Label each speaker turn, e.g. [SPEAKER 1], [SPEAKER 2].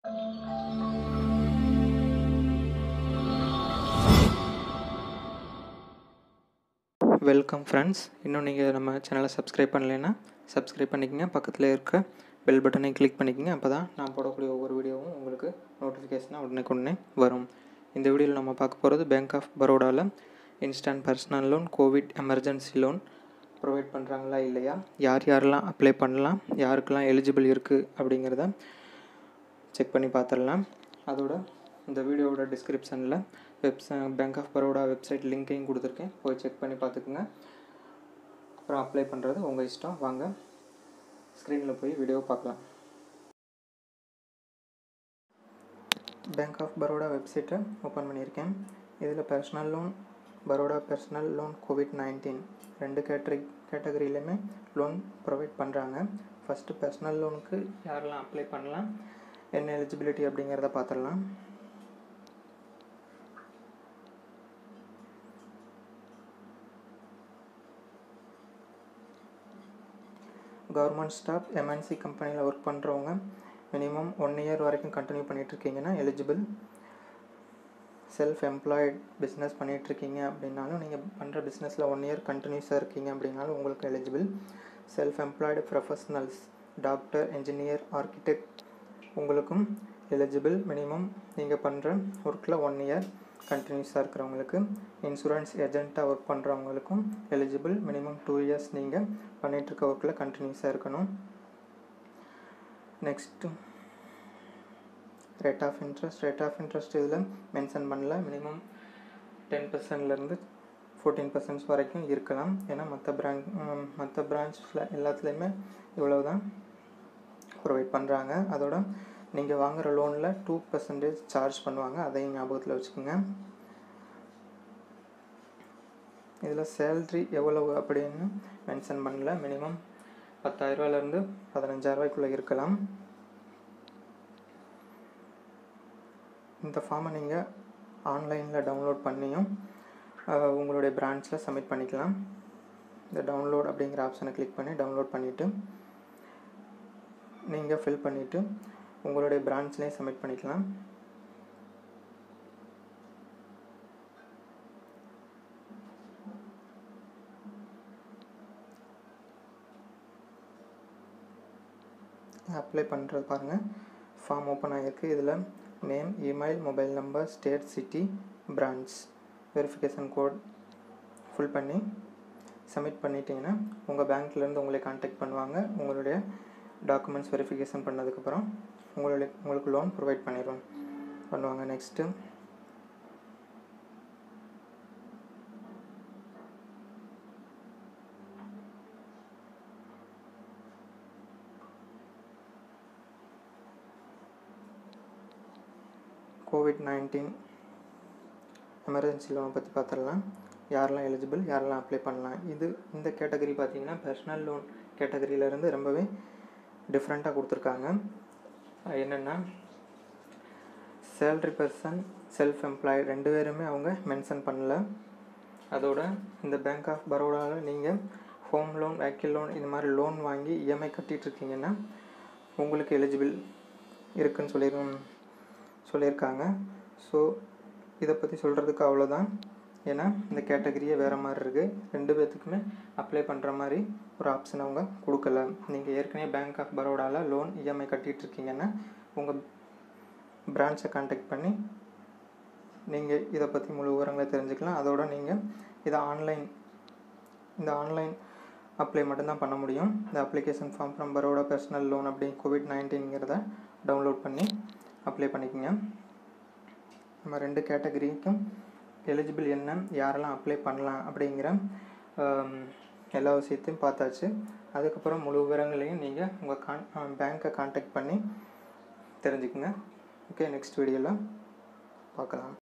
[SPEAKER 1] welcome friends இன்னும் நீங்கள் நம்ம சேனலை சப்ஸ்கிரைப் பண்ணலைன்னா சப்ஸ்கிரைப் பண்ணிக்கங்க பக்கத்தில் இருக்க பெல் பட்டனை கிளிக் பண்ணிக்கங்க அப்போ தான் நான் போடக்கூடிய ஒவ்வொரு வீடியோவும் உங்களுக்கு நோட்டிஃபிகேஷனாக உடனுக்கு உடனே வரும் இந்த வீடியோவில் நம்ம பார்க்க போகிறது பேங்க் ஆஃப் பரோடாவில் instant personal loan COVID emergency loan provide பண்ணுறாங்களா இல்லையா யார் யாரெல்லாம் அப்ளை பண்ணலாம் யாருக்கெல்லாம் எலிஜிபிள் இருக்குது அப்படிங்கிறத செக் பண்ணி பார்த்துடலாம் அதோட இந்த வீடியோவோட டிஸ்கிரிப்ஷனில் வெப்சை பேங்க் ஆஃப் பரோடா வெப்சைட் லிங்க்கையும் கொடுத்துருக்கேன் போய் செக் பண்ணி பார்த்துக்குங்க அப்புறம் அப்ளை பண்ணுறது உங்கள் இஷ்டம் வாங்க ஸ்க்ரீனில் போய் வீடியோ பார்க்கலாம் பேங்க் ஆஃப் பரோடா வெப்சைட்டை ஓப்பன் பண்ணியிருக்கேன் இதில் personal loan Baroda personal loan COVID nineteen ரெண்டு கேட்டரி கேட்டகரியிலையுமே லோன் ப்ரொவைட் பண்ணுறாங்க ஃபஸ்ட்டு பர்சனல் லோனுக்கு யாரெல்லாம் அப்ளை பண்ணலாம் என்ன எலிஜிபிலிட்டி அப்படிங்கிறத பார்த்துடலாம் கவர்மெண்ட் ஸ்டாஃப் எம்என்சி கம்பெனியில் ஒர்க் பண்ணுறவங்க மினிமம் ஒன் இயர் வரைக்கும் கண்டினியூ பண்ணிகிட்ருக்கீங்கன்னா எலிஜிபிள் செல்ஃப் எம்ப்ளாய்ட் பிஸ்னஸ் பண்ணிகிட்ருக்கீங்க அப்படின்னாலும் நீங்கள் பண்ணுற பிஸ்னஸில் ஒன் இயர் கண்டினியூஸாக இருக்கீங்க அப்படின்னாலும் உங்களுக்கு eligible self employed professionals doctor engineer architect உங்களுக்கும் எலிஜிபிள் மினிமம் நீங்கள் பண்ணுற ஒர்க்கில் ஒன் இயர் கண்டினியூஸாக இருக்கிறவங்களுக்கு இன்சூரன்ஸ் ஏஜெண்ட்டாக ஒர்க் பண்ணுறவங்களுக்கும் எலிஜிபிள் மினிமம் டூ இயர்ஸ் நீங்கள் பண்ணிகிட்ருக்க ஒர்க்கில் கண்டினியூஸாக இருக்கணும் next rate of interest rate of interest இதில் மென்ஷன் பண்ணல மினிமம் டென் பர்சன்ட்லேருந்து ஃபோர்டீன் பர்சன்ட்ஸ் வரைக்கும் இருக்கலாம் ஏன்னா மற்ற பிராங்க் மற்ற பிரான்ச்சில் எல்லாத்துலேயுமே இவ்வளோ தான் ப்ரொவைட் பண்ணுறாங்க அதோட நீங்கள் வாங்குகிற லோனில் டூ பர்சன்டேஜ் சார்ஜ் பண்ணுவாங்க அதையும் ஞாபகத்தில் வச்சுக்கோங்க இதில் சேல்ரி எவ்வளவு அப்படின்னு மென்ஷன் பண்ணல மினிமம் பத்தாயிரரூவாலேருந்து பதினஞ்சாயிரரூவாய்க்குள்ளே இருக்கலாம் இந்த ஃபார்மை நீங்கள் ஆன்லைனில் டவுன்லோட் பண்ணியும் உங்களுடைய பிரான்ச்சில் சப்மிட் பண்ணிக்கலாம் இந்த டவுன்லோட் அப்படிங்கிற ஆப்ஷனை கிளிக் பண்ணி டவுன்லோட் பண்ணிவிட்டு நீங்கள் ஃபில் பண்ணிவிட்டு உங்களுடைய பிரான்ச்லேயே சப்மிட் பண்ணிக்கலாம் அப்ளை பண்ணுறது பாருங்கள் ஃபார்ம் ஓப்பன் ஆகிருக்கு இதில் name email mobile number state city branch verification code full பண்ணி சப்மிட் பண்ணிட்டீங்கன்னா உங்கள் பேங்க்லேருந்து உங்களை கான்டாக்ட் பண்ணுவாங்க உங்களுடைய டாக்குமெண்ட்ஸ் வெரிஃபிகேஷன் பண்ணதுக்கப்புறம் உங்களுடைய உங்களுக்கு லோன் ப்ரொவைட் பண்ணிடுவோம் பண்ணுவாங்க நெக்ஸ்ட்டு கோவிட் நைன்டீன் எமர்ஜென்சி லோனை பற்றி பார்த்துடலாம் யாரெல்லாம் எலிஜிபிள் யாரெல்லாம் அப்ளை பண்ணலாம் இது இந்த கேட்டகரி பார்த்தீங்கன்னா பர்சனல் லோன் கேட்டகரியிலேருந்து ரொம்பவே டிஃப்ரெண்ட்டாக கொடுத்துருக்காங்க என்னென்னா சேல்ரி பர்சன் செல்ஃப் எம்ப்ளாய் ரெண்டு பேருமே அவங்க மென்ஷன் பண்ணல அதோட இந்த பேங்க் ஆஃப் பரோடாவில் நீங்கள் ஹோம் லோன் வெஹிக்கிள் லோன் இந்த மாதிரி லோன் வாங்கி இஎம்ஐ கட்டிகிட்ருக்கீங்கன்னா உங்களுக்கு எலிஜிபிள் இருக்குன்னு சொல்லி சொல்லியிருக்காங்க ஸோ இதை பற்றி சொல்கிறதுக்கு அவ்வளோதான் ஏன்னா இந்த கேட்டகரியே வேறு மாதிரி இருக்குது ரெண்டு பேர்த்துக்குமே அப்ளை பண்ணுற மாதிரி ஒரு ஆப்ஷன் அவங்க கொடுக்கல நீங்கள் ஏற்கனவே பேங்க் ஆஃப் பரோடாவில் லோன் இஎம்ஐ கட்டிகிட்டு இருக்கீங்கன்னா உங்கள் பிரான்ச்சை கான்டாக்ட் பண்ணி நீங்கள் இதை பற்றி முழு விவரங்களை தெரிஞ்சுக்கலாம் அதோட நீங்கள் இதை ஆன்லைன் இந்த ஆன்லைன் அப்ளை மட்டும்தான் பண்ண முடியும் இந்த application form from Baroda personal loan அப்படி கோவிட் நைன்டீன்கிறத டவுன்லோட் பண்ணி அப்ளை பண்ணிக்கோங்க நம்ம ரெண்டு கேட்டகரிக்கும் எலிஜிபிள் என்ன யாரெல்லாம் அப்ளை பண்ணலாம் அப்படிங்கிற எல்லா விஷயத்தையும் பார்த்தாச்சு அதுக்கப்புறம் முழு விவரங்களையும் நீங்கள் உங்கள் கான் பேங்க்கை கான்டாக்ட் பண்ணி தெரிஞ்சுக்குங்க ஓகே நெக்ஸ்ட் வீடியோவில் பார்க்கலாம்